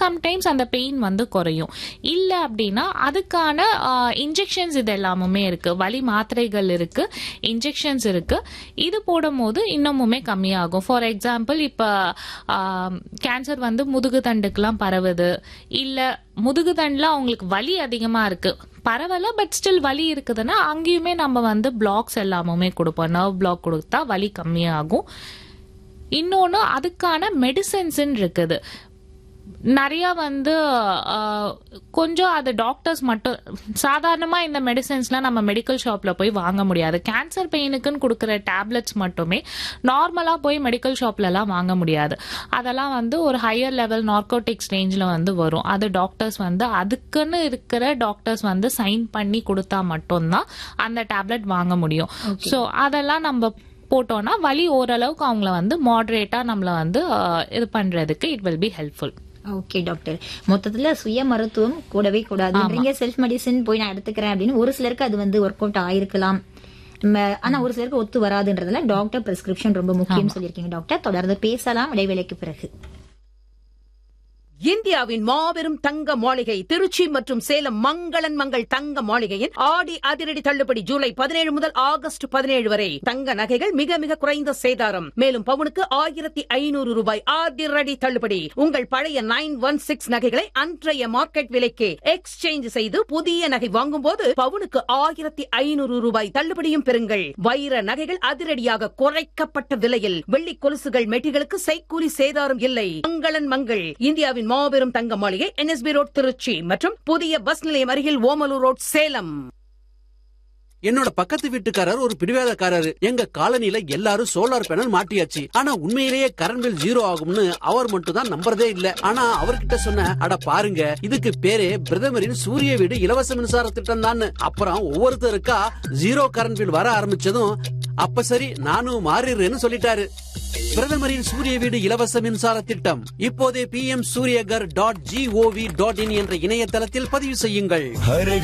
sometimes அந்த pain வந்து குறையும் இல்லை அப்படின்னா அதுக்கான இன்ஜெக்ஷன்ஸ் இது எல்லாமுமே இருக்கு வலி மாத்திரைகள் இருக்கு இன்ஜெக்ஷன்ஸ் இருக்கு இது போடும்போது இன்னமுமே கம்மியாகும் ஃபார் எக்ஸாம்பிள் இப்போ கேன்சர் வந்து முதுகு தண்டுக்கெல்லாம் பரவுது இல்லை முதுகு தண்டில் அவங்களுக்கு வலி அதிகமாக இருக்கு பரவாயில்ல பட் ஸ்டில் வலி இருக்குதுன்னா அங்கேயுமே நம்ம வந்து பிளாக்ஸ் எல்லாமுமே கொடுப்போம் நர்வ் பிளாக் கொடுத்தா வலி கம்மியாகும் இன்னொன்று அதுக்கான மெடிசன்ஸ்ன்னு இருக்குது நிறைய வந்து ஆஹ், கொஞ்சம் அது டாக்டர்ஸ் மட்டும் சாதாரணமா இந்த மெடிசன்ஸ்லாம் நம்ம மெடிக்கல் ஷாப்ல போய் வாங்க முடியாது கேன்சர் பெயினுக்குன்னு கொடுக்குற டேப்லெட்ஸ் மட்டுமே நார்மலா போய் மெடிக்கல் ஷாப்ல எல்லாம் வாங்க முடியாது அதெல்லாம் வந்து ஒரு ஹையர் லெவல் நார்கோட்டிக்ஸ் ரேஞ்சில் வந்து வரும் அது டாக்டர்ஸ் வந்து அதுக்குன்னு இருக்கிற டாக்டர்ஸ் வந்து சைன் பண்ணி கொடுத்தா மட்டும்தான் அந்த டேப்லெட் வாங்க முடியும் ஸோ அதெல்லாம் நம்ம போட்டோம்னா வலி ஓரளவுக்கு அவங்கள வந்து மாடரேட்டா நம்மள வந்து ஆஹ், இது பண்றதுக்கு it will be helpful okay doctor மொத்தத்துல சுய மருத்துவம் கூடவே கூடாதுன்றீங்க செல்ஃப் மெடிசின் போய் நான் எடுத்துக்கிறேன் அப்படின்னு ஒரு சிலருக்கு அது வந்து ஒர்க் அவுட் ஆயிருக்கலாம் ம- ஆனா ஒரு சிலருக்கு ஒத்து வராதுன்றதுல டாக்டர் பிரிஸ்கிரிப்ஷன் ரொம்ப முக்கியம் சொல்லியிருக்கீங்க டாக்டர் தொடர்ந்து பேசலாம் இடைவேளைக்கு பிறகு இந்தியாவின் மாபெரும் தங்க மாளிகை திருச்சி மற்றும் சேலம் மங்களன் மங்கள் தங்க மாளிகையின் ஆடி அதிரடி தள்ளுபடி ஜூலை பதினேழு முதல் ஆகஸ்ட் பதினேழு வரை தங்க நகைகள் மிக மிக குறைந்த சேதாரம் மேலும் பவுனுக்கு ஆயிரத்தி ஐநூறு ரூபாய் அதிரடி தள்ளுபடி உங்கள் பழைய நைன் ஒன் சிக்ஸ் நகைகளை அன்றைய மார்க்கெட் விலைக்கு எக்ஸ்சேஞ்ச் செய்து புதிய நகை வாங்கும் போது பவுனுக்கு ஆயிரத்தி ஐநூறு ரூபாய் தள்ளுபடியும் பெறுங்கள் வைர நகைகள் அதிரடியாக குறைக்கப்பட்ட விலையில் வெள்ளி கொலுசுகள் மெட்டிகளுக்கு செய்கூலி சேதாரம் இல்லை மங்களன் மங்கள் இந்தியாவின் மாபெரும் தங்க மாளிகை என்எஸ்பி ரோட் திருச்சி மற்றும் புதிய பஸ் நிலையம் அருகில் ஓமலூர் ரோட் சேலம் என்னோட பக்கத்து வீட்டுக்காரர் ஒரு பிடிவாதக்காரரு எங்க காலனில எல்லாரும் சோலார் பேனல் மாட்டியாச்சு ஆனா உண்மையிலேயே கரண்ட் பில் ஜீரோ ஆகும்னு அவர் மட்டும் தான் நம்புறதே இல்ல ஆனா அவர்கிட்ட சொன்ன அட பாருங்க இதுக்கு பேரே பிரதமரின் சூரிய வீடு இலவச மின்சார திட்டம் தான் அப்புறம் ஒவ்வொருத்தருக்கா ஜீரோ கரண்ட் பில் வர ஆரம்பிச்சதும் அப்ப சரி நானும் மாறிடுறேன்னு சொல்லிட்டாரு பிரதமரின் சூரிய வீடு இலவச மின்சார திட்டம் இப்போதே P M Suryaghar dot gov dot in என்ற இணையதளத்தில் பதிவு செய்யுங்கள் हर